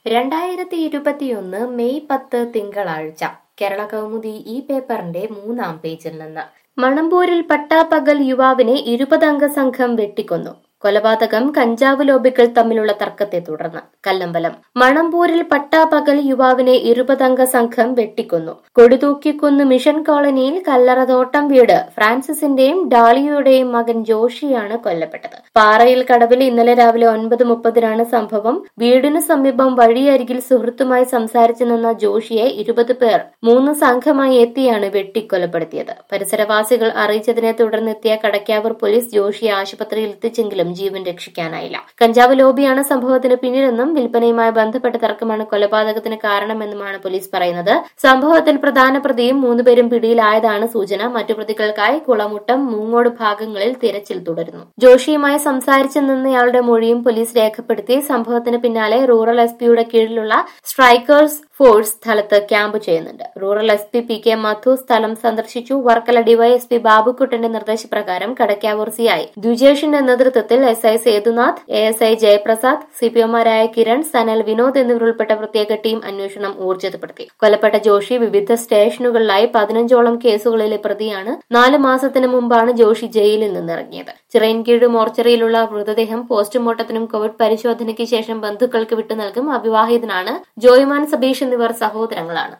രണ്ടായിരത്തി ഇരുപത്തിയൊന്ന് മെയ് പത്ത് തിങ്കളാഴ്ച കേരള കൗമുദി ഈ പേപ്പറിന്റെ മൂന്നാം പേജിൽ നിന്ന് മണമ്പൂരിൽ പട്ടാപ്പകൽ യുവാവിനെ ഇരുപതംഗ സംഘം വെട്ടിക്കൊന്നു കൊലപാതകം കഞ്ചാവ് ലോബികൾ തമ്മിലുള്ള തർക്കത്തെ തുടർന്ന് കല്ലമ്പലം മണമ്പൂരിൽ പട്ടാപ്പകൽ യുവാവിനെ ഇരുപതംഗ സംഘം വെട്ടിക്കൊന്നു കൊടിതൂക്കിക്കൊന്ന് മിഷൻ കോളനിയിൽ കല്ലറ തോട്ടം വീട് ഫ്രാൻസിസിന്റെയും ഡാളിയയുടെയും മകൻ ജോഷിയാണ് കൊല്ലപ്പെട്ടത് പാറയിൽ കടവിൽ ഇന്നലെ രാവിലെ ഒൻപത് മുപ്പതിനാണ് സംഭവം വീടിനു സമീപം വഴിയരികിൽ സുഹൃത്തുമായി സംസാരിച്ചു നിന്ന ജോഷിയെ ഇരുപത് പേർ മൂന്ന് സംഘമായി എത്തിയാണ് വെട്ടിക്കൊലപ്പെടുത്തിയത് പരിസരവാസികൾ അറിയിച്ചതിനെ തുടർന്നെത്തിയ കടക്കാവൂർ പോലീസ് ജോഷിയെ ആശുപത്രിയിൽ എത്തിച്ചെങ്കിലും ജീവൻ രക്ഷിക്കാനായില്ല കഞ്ചാവ് ലോബിയാണ് സംഭവത്തിന് പിന്നിലെന്നും വിൽപ്പനയുമായി ബന്ധപ്പെട്ട തർക്കമാണ് കൊലപാതകത്തിന് കാരണമെന്നുമാണ് പോലീസ് പറയുന്നത് സംഭവത്തിൽ പ്രധാന പ്രതിയും മൂന്നുപേരും പിടിയിലായതാണ് സൂചന മറ്റു പ്രതികൾക്കായി കുളമുട്ടം മൂങ്ങോട് ഭാഗങ്ങളിൽ തിരച്ചിൽ തുടരുന്നു ജോഷിയുമായി സംസാരിച്ചു നിന്നയാളുടെ മൊഴിയും പോലീസ് രേഖപ്പെടുത്തി സംഭവത്തിന് പിന്നാലെ റൂറൽ എസ് പിയുടെ കീഴിലുള്ള സ്ട്രൈക്കേഴ്സ് ഫോഴ്സ് സ്ഥലത്ത് ക്യാമ്പ് ചെയ്യുന്നുണ്ട് rural S P P K Madhu സ്ഥലം സന്ദർശിച്ചു വർക്കല ഡിവൈഎസ്പി ബാബുക്കുട്ടന്റെ നിർദ്ദേശപ്രകാരം കടക്കാവൂർ സിഐ ദ്വിജേഷിന്റെ നേതൃത്വത്തിൽ S I Sethunath A S I Jayaprasad സിപിഒമാരായ കിരൺ സനൽ വിനോദ് എന്നിവരുൾപ്പെട്ട പ്രത്യേക ടീം അന്വേഷണം ഊർജിതപ്പെടുത്തി കൊല്ലപ്പെട്ട ജോഷി വിവിധ സ്റ്റേഷനുകളിലായി പതിനഞ്ചോളം കേസുകളിലെ പ്രതിയാണ് നാല് മാസത്തിന് മുമ്പാണ് ജോഷി ജയിലിൽ നിന്നിറങ്ങിയത് ചിറയൻകീഴ് മോർച്ചറിയിലുള്ള മൃതദേഹം പോസ്റ്റ്മോർട്ടത്തിനും കോവിഡ് പരിശോധനയ്ക്ക് ശേഷം ബന്ധുക്കൾക്ക് വിട്ടു നൽകും അവിവാഹിതനാണ് ജോയ്മാൻ സബീഷ് എന്നിവർ സഹോദരങ്ങളാണ്